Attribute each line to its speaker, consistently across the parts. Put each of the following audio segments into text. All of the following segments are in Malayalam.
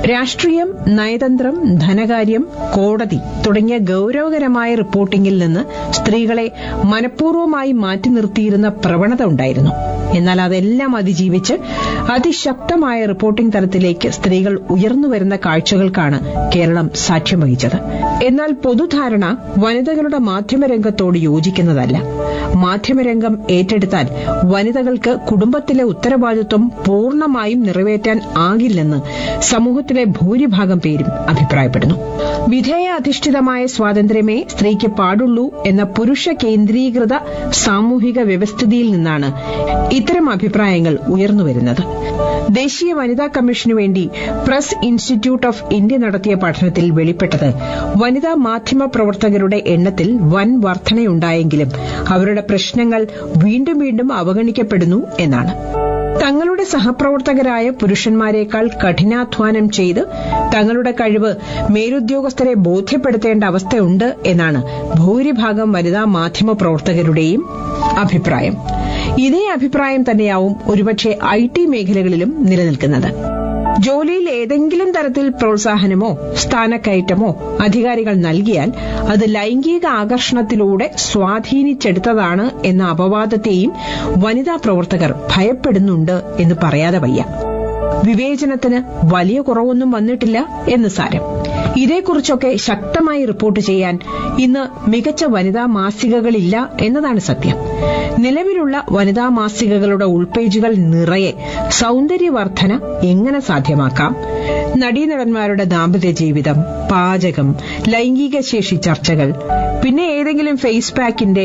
Speaker 1: രാഷ്ട്രീയം നയതന്ത്രം ധനകാര്യം കോടതി തുടങ്ങിയ ഗൌരവകരമായ റിപ്പോർട്ടിംഗിൽ നിന്ന് സ്ത്രീകളെ മനഃപൂർവ്വമായി മാറ്റി നിർത്തിയിരുന്ന പ്രവണത ഉണ്ടായിരുന്നു എന്നാൽ അതെല്ലാം അതിജീവിച്ച് അതിശക്തമായ റിപ്പോർട്ടിംഗ് തലത്തിലേക്ക് സ്ത്രീകൾ ഉയർന്നുവരുന്ന കാഴ്ചകൾക്കാണ് കേരളം സാക്ഷ്യം വഹിച്ചത് എന്നാൽ പൊതുധാരണ വനിതകളുടെ മാധ്യമരംഗത്തോട് യോജിക്കുന്നതല്ല മാധ്യമരംഗം ഏറ്റെടുത്താൽ വനിതകൾക്ക് കുടുംബത്തിലെ ഉത്തരവാദിത്വം പൂർണ്ണമായും നിറവേറ്റാൻ ആകില്ലെന്ന് സമൂഹത്തിലെ ഭൂരിഭാഗം പേരും അഭിപ്രായപ്പെടുന്നു വിധേയാധിഷ്ഠിതമായ സ്വാതന്ത്ര്യമേ സ്ത്രീക്ക് പാടുള്ളൂ എന്ന പുരുഷ കേന്ദ്രീകൃത സാമൂഹിക വ്യവസ്ഥിതിയിൽ നിന്നാണ് ഇത്തരം അഭിപ്രായങ്ങൾ ഉയർന്നുവരുന്നത് ദേശീയ വനിതാ കമ്മീഷനു വേണ്ടി പ്രസ് ഇൻസ്റ്റിറ്റ്യൂട്ട് ഓഫ് ഇന്ത്യ നടത്തിയ പഠനത്തിൽ വെളിപ്പെട്ടത് വനിതാ മാധ്യമ പ്രവർത്തകരുടെ എണ്ണത്തിൽ വൻ വർധനയുണ്ടായെങ്കിലും അവരുടെ പ്രശ്നങ്ങൾ വീണ്ടും വീണ്ടും അവഗണിക്കപ്പെടുന്നു എന്നാണ് തങ്ങളുടെ സഹപ്രവർത്തകരായ പുരുഷന്മാരെക്കാൾ കഠിനാധ്വാനം ചെയ്ത് തങ്ങളുടെ കഴിവ് മേലുദ്യോഗസ്ഥരെ ബോധ്യപ്പെടുത്തേണ്ട അവസ്ഥയുണ്ട് എന്നാണ് ഭൂരിഭാഗം വനിതാ മാധ്യമ പ്രവർത്തകരുടെയും അഭിപ്രായം ഇതേ അഭിപ്രായം തന്നെയാവും ഒരുപക്ഷെ ഐ ടി മേഖലകളിലും നിലനിൽക്കുന്നത് ജോലിയിൽ ഏതെങ്കിലും തരത്തിൽ പ്രോത്സാഹനമോ സ്ഥാനക്കയറ്റമോ അധികാരികൾ നൽകിയാൽ അത് ലൈംഗിക ആകർഷണത്തിലൂടെ സ്വാധീനിച്ചെടുത്തതാണ് എന്ന അപവാദത്തെയും വനിതാ പ്രവർത്തകർ ഭയപ്പെടുന്നുണ്ട് എന്ന് പറയാതെ വയ്യ വിവേചനത്തിന് വലിയ കുറവൊന്നും വന്നിട്ടില്ല എന്ന് സാരം ഇതേക്കുറിച്ചൊക്കെ ശക്തമായി റിപ്പോർട്ട് ചെയ്യാൻ ഇന്ന് മികച്ച വനിതാ മാസികകളില്ല എന്നതാണ് സത്യം നിലവിലുള്ള വനിതാ മാസികകളുടെ ഉൾപേജുകൾ നിറയെ സൗന്ദര്യവർദ്ധന എങ്ങനെ സാധ്യമാക്കാം നടീനടന്മാരുടെ ദാമ്പത്യ ജീവിതം പാചകം ലൈംഗിക ശേഷി ചർച്ചകൾ പിന്നെ ഏതെങ്കിലും ഫേസ് പാക്കിന്റെ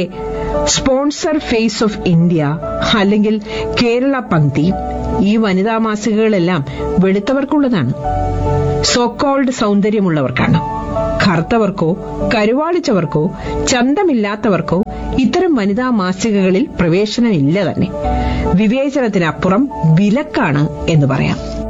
Speaker 1: സ്പോൺസർ ഫേസ് ഓഫ് ഇന്ത്യ അല്ലെങ്കിൽ കേരള പങ്ക്തി ഈ വനിതാ മാസികകളെല്ലാം വെളുത്തവർക്കുള്ളതാണ് സോക്കോൾഡ് സൗന്ദര്യമുള്ളവർക്കാണ് കറുത്തവർക്കോ കരുവാളിച്ചവർക്കോ ചന്തമില്ലാത്തവർക്കോ ഇത്തരം വനിതാ മാസികകളിൽ പ്രവേശനമില്ല തന്നെ വിവേചനത്തിനപ്പുറം വിലക്കാണ് എന്ന് പറയാം